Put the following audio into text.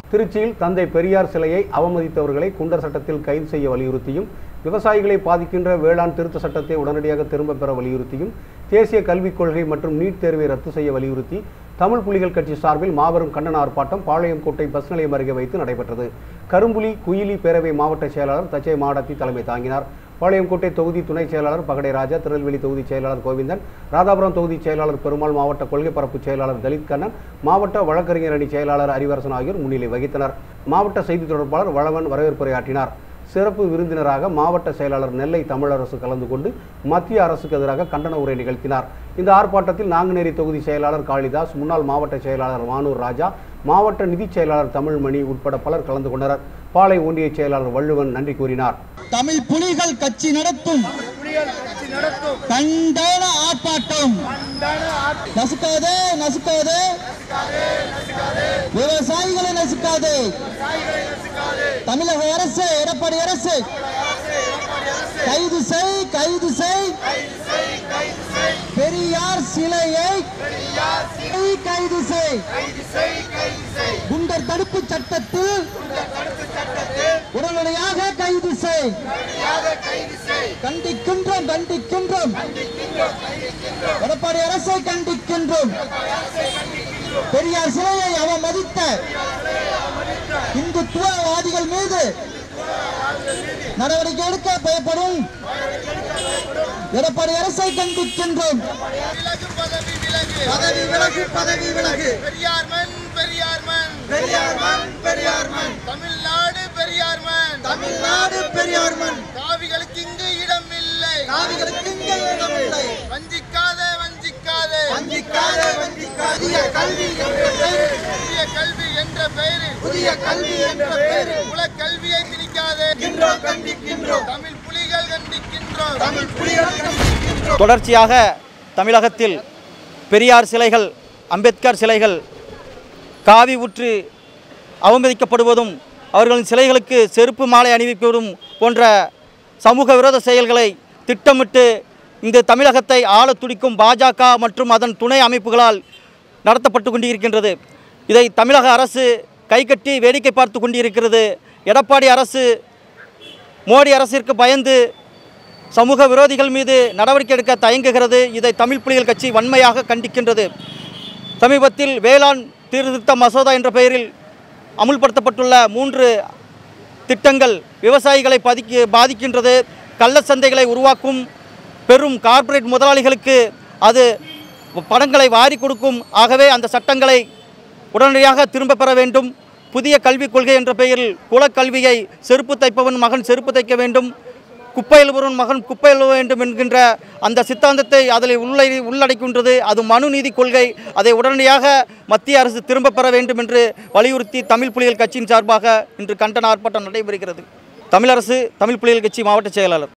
திருச்சியில் தந்தை பெரியார் சிலையை அவமதித்தவர்களை குண்டர் சட்டத்தில் கைது செய்ய வலியுறுத்தியும் விவசாயிகளை பாதிக்கின்ற வேளாண் திருத்த சட்டத்தை உடனடியாக திரும்பப் பெற வலியுறுத்தியும் தேசிய கல்விக் கொள்கை மற்றும் நீட் தேர்வை ரத்து செய்ய வலியுறுத்தி தமிழ் புலிகள் கட்சி சார்பில் மாபெரும் கண்டன ஆர்ப்பாட்டம் பாளையங்கோட்டை பஸ் நிலையம் அருகே வைத்து நடைபெற்றது கரும்புலி குயிலி பேரவை மாவட்ட செயலாளர் தச்சை மாடத்தி தலைமை தாங்கினார் பாளையங்கோட்டை தொகுதி துணை செயலாளர் பகடை ராஜா திருநெல்வேலி தொகுதி செயலாளர் கோவிந்தன் ராதாபுரம் தொகுதி செயலாளர் பெருமாள் மாவட்ட கொள்கை பரப்பு செயலாளர் தலித் கண்ணன் மாவட்ட வழக்கறிஞர் அணி செயலாளர் அறிவரசன் ஆகியோர் முன்னிலை வகித்தனர் மாவட்ட செய்தி தொடர்பாளர் வளவன் வரவேற்புரையாற்றினார் சிறப்பு விருந்தினராக மாவட்ட செயலாளர் நெல்லை தமிழரசு கலந்து கொண்டு மத்திய அரசுக்கு எதிராக கண்டன உரை நிகழ்த்தினார் இந்த ஆர்ப்பாட்டத்தில் நாங்குநேரி தொகுதி செயலாளர் காளிதாஸ் முன்னாள் மாவட்ட செயலாளர் வானூர் ராஜா மாவட்ட நிதிச் செயலாளர் தமிழ்மணி உட்பட பலர் கலந்து கொண்டனர் பாளை ஒன்றிய செயலாளர் வள்ளுவன் நன்றி கூறினார் தமிழ் புலிகள் கட்சி நடத்தும் கண்டன ஆர்ப்பாட்டம் நசுக்காதே நசுக்காதே விவசாயிகளை நசுக்காதே தமிழக அரசு எடப்பாடி அரசு கைது செய் கைது செய் பெரியார் சிலையை கைது செய் குண்டர் தடுப்பு சட்டத்தில் உடனடியாக கைது செய் கண்டிக்கின்றோம் கண்டிக்கின்றோம் எடப்பாடி அரசை கண்டிக்கின்றோம் பெரியார் சிலையை அவமதித்த இந்துத்துவவாதிகள் மீது நடவடிக்கை எடுக்க பயப்படும் எடப்பாடி அரசை கண்டிக்கின்றோம் பதவி விலகு பதவி விலகு பெரியார் மண் பெரியார் மண் பெரியார் மண் பெரியார் மண் தமிழ்நாடு பெரியார் மண் தமிழ்நாடு பெரியார் மண் காவிகளுக்கு இங்கு இடம் இல்லை காவிகளுக்கு இங்கே இடமில்லை வஞ்சிக்காதே வஞ்சிக்காதே வஞ்சிக்காத வஞ்சிக்காதிய கல்வி என்ற பெயரில் புதிய கல்வி என்ற பெயரில் புதிய கல்வி என்ற பெயரில் குல கல்வியை திணிக்காதே கின்றோம் கண்டிக்கின்றோம் தமிழ் புலிகள் கண்டிக்கின்றோம் தமிழ் புலிகள் கண்டிக்கின்றோம் தொடர்ச்சியாக தமிழகத்தில் பெரியார் சிலைகள் அம்பேத்கர் சிலைகள் காவி உற்று அவமதிக்கப்படுவதும் அவர்களின் சிலைகளுக்கு செருப்பு மாலை அணிவிப்பதும் போன்ற சமூக விரோத செயல்களை திட்டமிட்டு இந்த தமிழகத்தை ஆளத் துடிக்கும் பாஜக மற்றும் அதன் துணை அமைப்புகளால் நடத்தப்பட்டு கொண்டிருக்கின்றது இதை தமிழக அரசு கைகட்டி வேடிக்கை பார்த்து கொண்டிருக்கிறது எடப்பாடி அரசு மோடி அரசிற்கு பயந்து சமூக விரோதிகள் மீது நடவடிக்கை எடுக்க தயங்குகிறது இதை தமிழ் புலிகள் கட்சி வன்மையாக கண்டிக்கின்றது சமீபத்தில் வேளாண் சீர்திருத்த மசோதா என்ற பெயரில் அமுல்படுத்தப்பட்டுள்ள மூன்று திட்டங்கள் விவசாயிகளை பாதிக்க பாதிக்கின்றது கள்ள சந்தைகளை உருவாக்கும் பெரும் கார்ப்பரேட் முதலாளிகளுக்கு அது பணங்களை வாரி கொடுக்கும் ஆகவே அந்த சட்டங்களை உடனடியாக திரும்ப பெற வேண்டும் புதிய கல்விக் கொள்கை என்ற பெயரில் குலக்கல்வியை செருப்பு தைப்பவன் மகன் செருப்பு தைக்க வேண்டும் குப்பையில் ஒருவன் மகன் குப்பையில் வேண்டும் என்கின்ற அந்த சித்தாந்தத்தை அதில் உள்ளை உள்ளடக்கின்றது அது மனுநீதி கொள்கை அதை உடனடியாக மத்திய அரசு திரும்ப பெற வேண்டும் என்று வலியுறுத்தி தமிழ் புலிகள் கட்சியின் சார்பாக இன்று கண்டன ஆர்ப்பாட்டம் நடைபெறுகிறது தமிழரசு தமிழ் புலிகள் கட்சி மாவட்ட செயலாளர்